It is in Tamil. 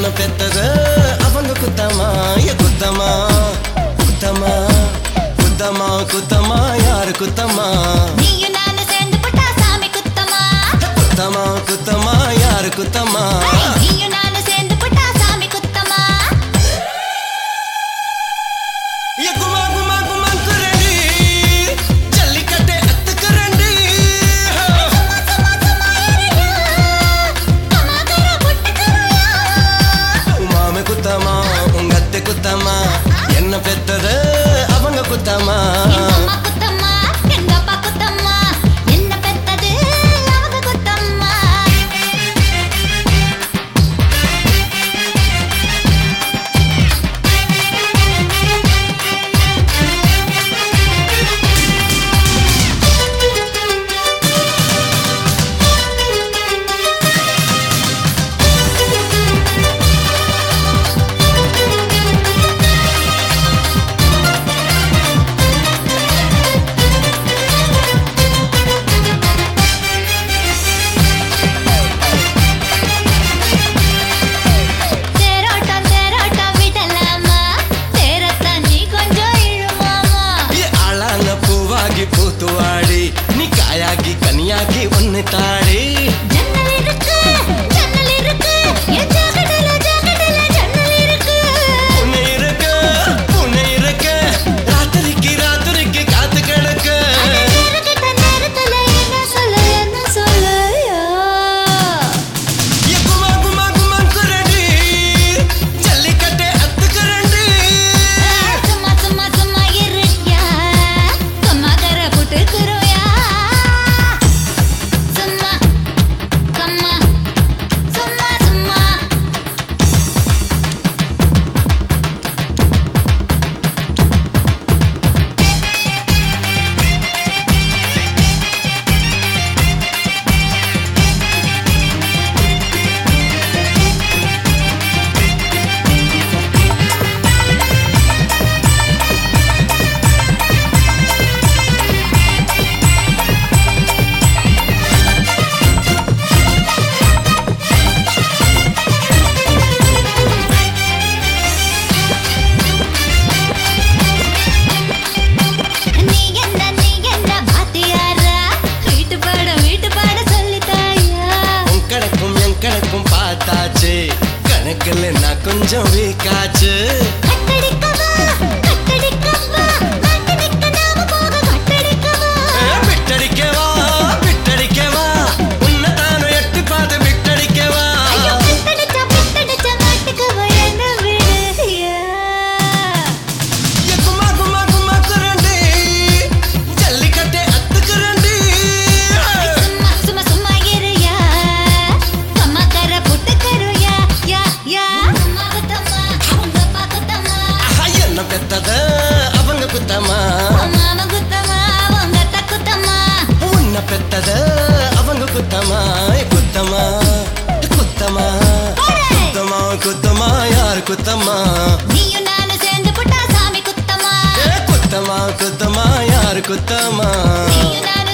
என்ன பெத்தது அவங்க குத்தமா ஏ குத்தமா குத்தமா குத்தமா குத்தமா யாரு குத்தமா நீயும் நானும் சேர்ந்து புட்டா சாமி குத்தமா குத்தமா குத்தமா யாரு குத்தமா நீயும் நானும் சேர்ந்து புட்டா சாமி குத்தமா ஏ குமா குமா குமா குரண்டி ஜல்லிக்கட்டை அத்துக்குரண்டி சும்மா சும்மா சும்மா ஏறியா கமாகர புட்டுக்கருயா மாம குத்தமா உங்க அத்தை குத்தமா என்ன பெத்தது அவங்க குத்தமா எங்க அம்மா குத்தம்மா எங்க அப்பா குத்தம்மா என்ன பெத்தது அவங்க குத்தம்மா தேரோட்டம் தேரோட்டம் விடலாமா தேரத்தான் நீ கொஞ்சம் இழுமாமா ஏ ஆளான பூவாகி பூத்துவாடி நீ காயாகி கனியாகி ஒன்னு தாடி ஜன்னல் இருக்கு ஜன்னல் இருக்கு என் ஜாக்கெட்டில ஜாக்கெட்டில ஜன்னல் இருக்கு உன்னை இருக்க உன்னை இருக்க ராத்திரிக்கு ராத்திரிக்கு காத்து கிடக்க அந்த நேரக்கிட்ட நேரத்துல என்ன சொல்ல என்ன சொல்லையா ஏ குமா குமா குமா குரண்டி ஜல்லிக்கட்டை அத்துக்குரண்டி சும்மா சும்மா சும்மா இருக்கியா கம்மாகர புட்டுக்குருயா சும்மா கம்மா சும்மா சும்மா நீ என்ன நீ என்ன பாத்தியாரா வீட்டு பாடம் வீட்டு பாடம் சொல்லித்தாயா உன் கணக்கும் என் கணக்கும் பார்த்தாச்சு கணக்கில் நான் கொஞ்சம் வீக்காச்சு கட்டடிக்கவா கட்டடிக்கவா நாட்டு நிக்க நாம போக கட்டடிக்கவா விட்டடிக்கவா விட்டடிக்கவா உன்னை தானும் எட்டி பார்த்து விட்டடிக்கவா ஐயோ பிட்டடிச்சா பிட்டடிச்சா நாட்டுக்கவா என்ன விடுயா ஏ குமா குமா குமா குரண்டி ஜல்லிக்கட்டை அத்துக்குரண்டி சும்மா சும்மா சும்மா இருயா கம்மாக்கர புட்டுக்கருயா யா யா அம்மா குத்தம்மா அவங்க அப்பா குத்தம்மா ஆஹா, என்ன பெத்தது அவங்க குத்தமா மாமா குத்தம்மா அவங்க அத்தா குத்தம்மா உன்னை பெத்தது அவங்க குத்தமா ஏ குத்தமா குத்தமா குத்தமா குத்தமா யார் குத்தமா நீயும் நானும் சேர்ந்து புட்டா சாமி குத்தம்மா ஏ குத்தமா குத்தமா யார் குத்தமா நீயும் நானும்